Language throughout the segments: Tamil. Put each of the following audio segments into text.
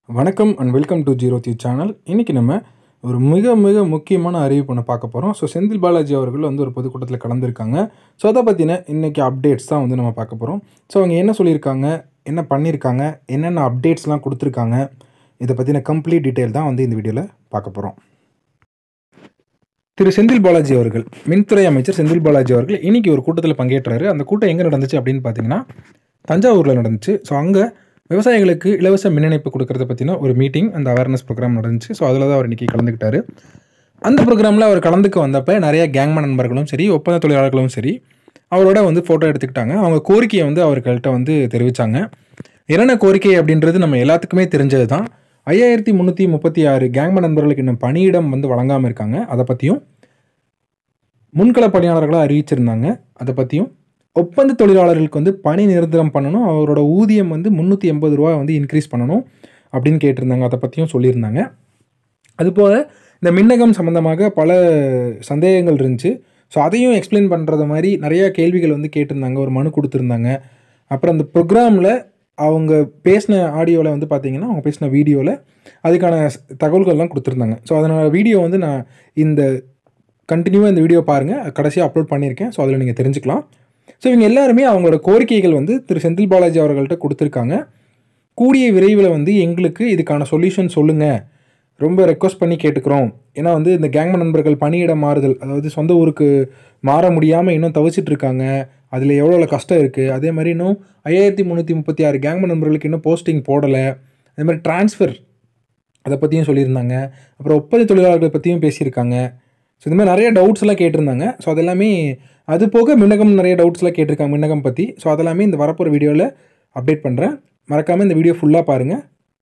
வணக்கம் and welcome to zero three channel இன்றைக்கி நம்ம ஒரு மிக மிக முக்கியமான அறிவிப்பு ஒன்று பார்க்க போகிறோம் ஸோ செந்தில் பாலாஜி அவர்கள் வந்து ஒரு பொதுக்கூட்டத்தில் கலந்துருக்காங்க ஸோ அதை பற்றின இன்றைக்கி அப்டேட்ஸ் தான் வந்து நம்ம பார்க்க போகிறோம் ஸோ அவங்க என்ன சொல்லியிருக்காங்க என்ன பண்ணியிருக்காங்க என்னென்ன அப்டேட்ஸ்லாம் கொடுத்துருக்காங்க இதை பற்றின கம்ப்ளீட் டீட்டெயில் தான் வந்து இந்த வீடியோவில் பார்க்க போகிறோம் திரு செந்தில் பாலாஜி அவர்கள் மின்துறை அமைச்சர் செந்தில் பாலாஜி அவர்கள் இன்றைக்கி ஒரு கூட்டத்தில் பங்கேற்றாரு அந்த கூட்டம் எங்கே நடந்துச்சு அப்படின்னு பார்த்தீங்கன்னா தஞ்சாவூரில் நடந்துச்சு ஸோ அங்கே விவசாயிகளுக்கு இலவச மின் இணைப்பு கொடுக்கறத பற்றின ஒரு மீட்டிங் அந்த அவேர்னஸ் ப்ரோக்ராம் நடந்துச்சு ஸோ அதில் தான் அவர் இன்றைக்கி கலந்துக்கிட்டாரு அந்த ப்ரோக்ராமில் அவர் கலந்துக்க வந்தப்போ நிறைய கேங்ம நண்பர்களும் சரி ஒப்பந்த தொழிலாளர்களும் சரி அவரோட வந்து ஃபோட்டோ எடுத்துக்கிட்டாங்க அவங்க கோரிக்கையை வந்து அவர்கள்ட்ட வந்து தெரிவித்தாங்க என்னென்ன கோரிக்கை அப்படின்றது நம்ம எல்லாத்துக்குமே தெரிஞ்சது தான் ஐயாயிரத்தி முந்நூற்றி முப்பத்தி ஆறு கேங்ம நண்பர்களுக்கு இன்னும் பணியிடம் வந்து வழங்காமல் இருக்காங்க அதை பற்றியும் முன்கள பணியாளர்களாக அறிவிச்சிருந்தாங்க அதை பற்றியும் ஒப்பந்த தொழிலாளர்களுக்கு வந்து பணி நிரந்தரம் பண்ணணும் அவரோட ஊதியம் வந்து முந்நூற்றி எண்பது ரூபா வந்து இன்க்ரீஸ் பண்ணணும் அப்படின்னு கேட்டிருந்தாங்க அதை பற்றியும் சொல்லியிருந்தாங்க அதுபோல் இந்த மின்னகம் சம்மந்தமாக பல சந்தேகங்கள் இருந்துச்சு ஸோ அதையும் எக்ஸ்பிளைன் பண்ணுறது மாதிரி நிறைய கேள்விகள் வந்து கேட்டிருந்தாங்க ஒரு மனு கொடுத்துருந்தாங்க அப்புறம் அந்த ப்ரோக்ராமில் அவங்க பேசின ஆடியோவில் வந்து பார்த்தீங்கன்னா அவங்க பேசின வீடியோவில் அதுக்கான ஸ்- தகவல்கள்லாம் கொடுத்துருந்தாங்க ஸோ அதனால் வீடியோ வந்து நான் இந்த கண்டினியூவாக இந்த வீடியோ பாருங்கள் கடைசியாக அப்லோட் பண்ணியிருக்கேன் ஸோ அதில் நீங்கள் தெரிஞ்சுக்கலாம் ஸோ இவங்க எல்லாருமே அவங்களோட கோரிக்கைகள் வந்து திரு செந்தில் பாலாஜி அவர்கள்ட்ட கொடுத்துருக்காங்க கூடிய விரைவில் வந்து எங்களுக்கு இதுக்கான சொல்யூஷன் சொல்லுங்கள் ரொம்ப ரெக்வஸ்ட் பண்ணி கேட்டுக்கிறோம் ஏன்னா வந்து இந்த கேங்ம நண்பர்கள் பணியிட மாறுதல் அதாவது சொந்த ஊருக்கு மாற முடியாமல் இன்னும் தவிச்சிட்டு இருக்காங்க அதில் எவ்வளோ கஷ்டம் இருக்குது அதே மாதிரி இன்னும் ஐயாயிரத்தி முந்நூற்றி முப்பத்தி ஆறு கேங்ம நண்பர்களுக்கு இன்னும் போஸ்டிங் போடலை அதே மாதிரி ட்ரான்ஸ்ஃபர் அதை பற்றியும் சொல்லியிருந்தாங்க அப்புறம் ஒப்பந்த தொழிலாளர்களை பற்றியும் பேசியிருக்காங்க ஸோ இந்த மாதிரி நிறைய டவுட்ஸ் எல்லாம் கேட்டிருந்தாங்க ஸோ அதெல்லாமே அது போக மின்னகம் நிறைய டவுட்ஸ்லாம் கேட்டிருக்காங்க மின்னகம் பற்றி ஸோ அதெல்லாமே இந்த வரப்போகிற வீடியோவில் அப்டேட் பண்ணுறேன் மறக்காமல் இந்த வீடியோ ஃபுல்லாக பாருங்கள்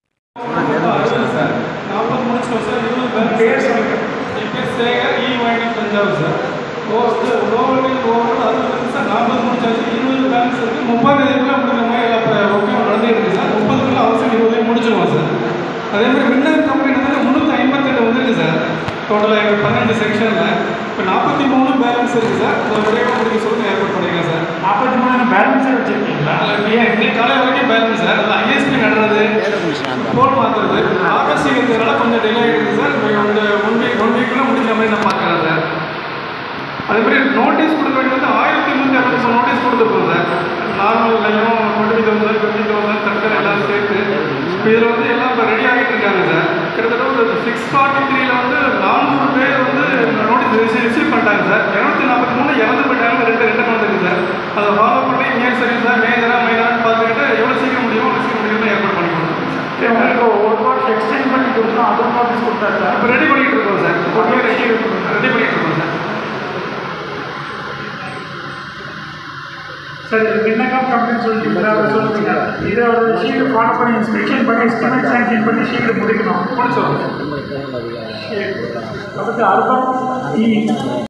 நாற்பது முடிச்சிட்டோம் சார் இருபது பேர் என் பேர் Sekar E minus Thanjavur sir ஓ வந்து ஓவர் ஓவர் அறுபது இருக்கு சார் நாற்பது முடிச்சாச்சு இருபது பேலன்ஸ் இருக்குது முப்பது தேதிக்குள்ளே முடிக்கிற மாதிரி எல்லா ஒர்க்கும் நடந்துகிட்டு இருக்கு சார் முப்பதுக்குள்ள அவசியம் இருபதையும் முடிச்சிருவோம் சார் அதே மாதிரி வின்னர் கம்பெனி வந்து முந்நூற்றி ஐம்பத்தெட்டு வந்துருக்கு சார் டோட்டலாக எங்கள் பன்னெண்டு செக்ஷனில் இப்போ நாற்பத்தி மூணு பேலன்ஸ் இருக்குது சார் அதை விரைவாக முடிக்க சொல்லி ஏற்பாடு பண்ணிக்கலாம் சார் நாற்பத்தி மூணு பேலன்ஸே வச்சிருக்கீங்களா அதில் ஏன் இன்னைக்கு காலை வரைக்கும் பேலன்ஸ் சார் அதில் ஐஎஸ்பி நடுறது போல் மாற்றுறது ஆகஸ்ட் இருக்கிறதுனால கொஞ்சம் டிலே ஆகிடுது சார் இப்போ இந்த ஒன் வீக் ஒன் வீக்கில் முடிஞ்ச மாதிரி நான் பார்க்குறேன் சார் அதே மாதிரி நோட்டீஸ் கொடுக்க வேண்டியது ஆயிரத்தி முந்நூற்றி அறுபத்தி மூணு நோட்டீஸ் கொடுத்துருக்கோம் சார் நார்மல் லைனும் டுவெண்ட்டி தௌசண்ட் டுவெண்ட்டி தௌசண்ட் தட்கர் எல்லாம் சேர்த்து இப்போ இதில் வந்து எல்லாம் இப்போ ரெடி ஆகிட்டு இருக்காங்க சார் கிட்டத்தட்ட ஒரு சிக்ஸ் ஃபார்ட்டி த்ரீல வந்து நானூறு பேர் வந்து நோட்டீஸ் ரிசீவ் ரிசீவ் பண்ணிட்டாங்க சார் இரநூத்தி நாற்பத்தி மூணு இறந்து போயிட்டாங்க ரெண்டு ரெண்டு வந்துருக்கு சார் அதை ஃபாலோ பண்ணி இங்கே சரி சார் மேஜரா மைனரான்னு பார்த்துக்கிட்டு எவ்வளோ சீக்கிரம் முடியுமோ அவ்வளோ சீக்கிரம் முடியுமோ ஏற்பாடு பண்ணி கொடுத்துருக்கோம் சார் உங்களுக்கு ஒரு வாரம் எக்ஸ்டெண்ட் பண்ணி கொடுத்தோம் அதுவும் நோட்டீஸ் கொடுத்தாரு இப்போ ரெடி பண்ணிட்டு இருக்கோம் சார் ஓகே ரெடி ரெடி பண்ணிட்டு இருக்கோம் சார் சார் இது விண்ணக்கம் கம்ப்ளைண்ட் சொல்லிட்டீங்களா அதை சொல்லுங்க இதை ஒரு ஷீட் ஃபாலோ பண்ணி இன்ஸ்பெக்ஷன் பண்ணி எஸ்டிமேட் சாங்ஷன் பண்ணி ஷீட் முடிக்கணும் முடிச்சிடும் அதுக்கு அர்த்தம்